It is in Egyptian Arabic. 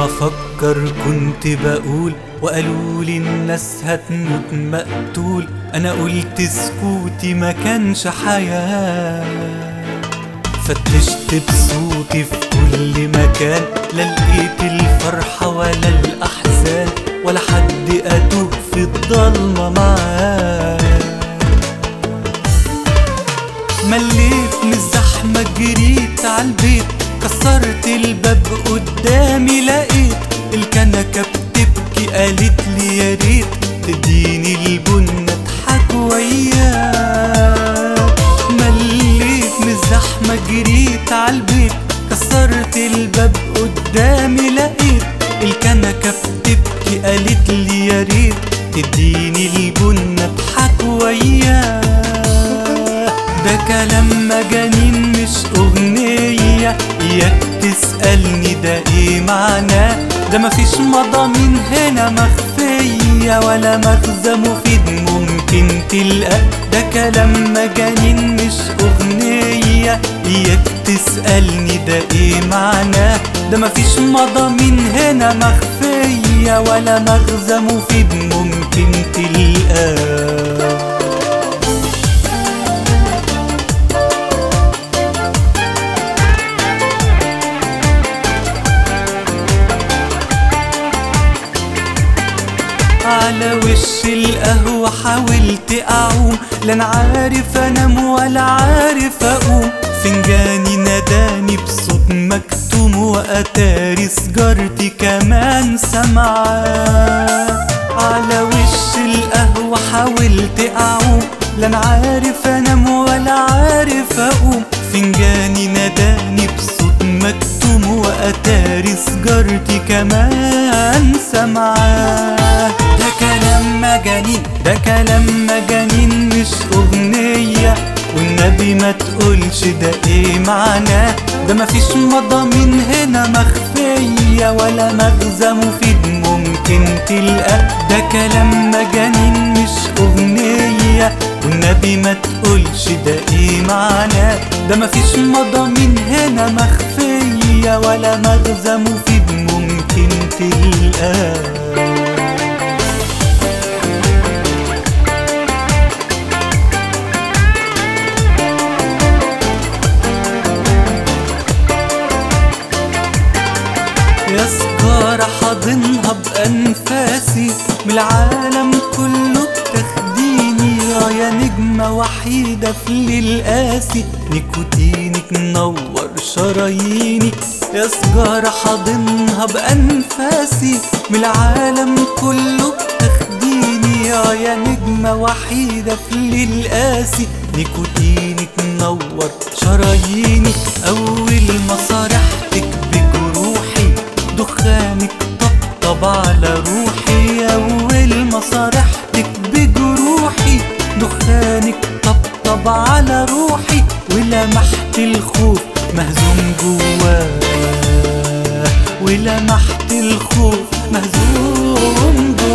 افكر كنت بقول وقالوا لي الناس هتموت مقتول انا قلت سكوتي ما كانش حياه فتشت بصوتي في كل مكان لا لقيت الفرحة ولا الأحزان ولا حد أتوه في الضلمة معاه مليت من الزحمة جريت عالبيت كسرت الباب قدامي لقيت الكنكة بتبكي قالت لي يا ريت تديني البن اضحك وياك مليت من الزحمة جريت عالبيت كسرت الباب قدامي لقيت الكنكة بتبكي قالت لي يا ريت تديني البن اضحك وياك ده كلام مجانين مش أغنية إياك تسألني ده إيه معناه ده مفيش مضامين هنا مخفية ولا مغزى مفيد ممكن تلقى ده كلام مجانين مش أغنية إياك تسألني ده إيه معناه ده مفيش مضامين هنا مخفية ولا مغزى مفيد ممكن تلقاه على وش القهوة حاولت أعوم لا أنا عارف أنام ولا عارف أقوم فنجاني ناداني بصوت مكتوم وأتاري سجارتي كمان سمعاه على وش القهوة حاولت أعوم لا أنا عارف أنام ولا عارف أقوم فنجاني ناداني بصوت مكتوم وأتاري سجارتي كمان سمعاه ده كلام مجانين ده كلام مجانين مش أغنية والنبي ما تقولش ده ايه معناه ده مفيش مضامين هنا مخفية ولا مغزى مفيد ممكن تلقى ده كلام مجانين مش أغنية والنبي ما تقولش ده ايه معناه ده مفيش مضامين هنا مخفية ولا مغزى مفيد ممكن تلقاه يا سجارة حاضنها بأنفاسي من العالم كله بتاخديني اه يا نجمة وحيدة في الليل قاسي نيكوتينك منور شراييني يا سجارة حاضنها بأنفاسي من العالم كله بتاخديني اه يا نجمة وحيدة في الليل قاسي نيكوتينك منور شراييني أول ما صرحتك بجروحي دخانك طبطب على روحي أول ما صرحتك بجروحي دخانك طبطب على روحي ولمحت الخوف مهزوم جواه ولمحت الخوف مهزوم جواه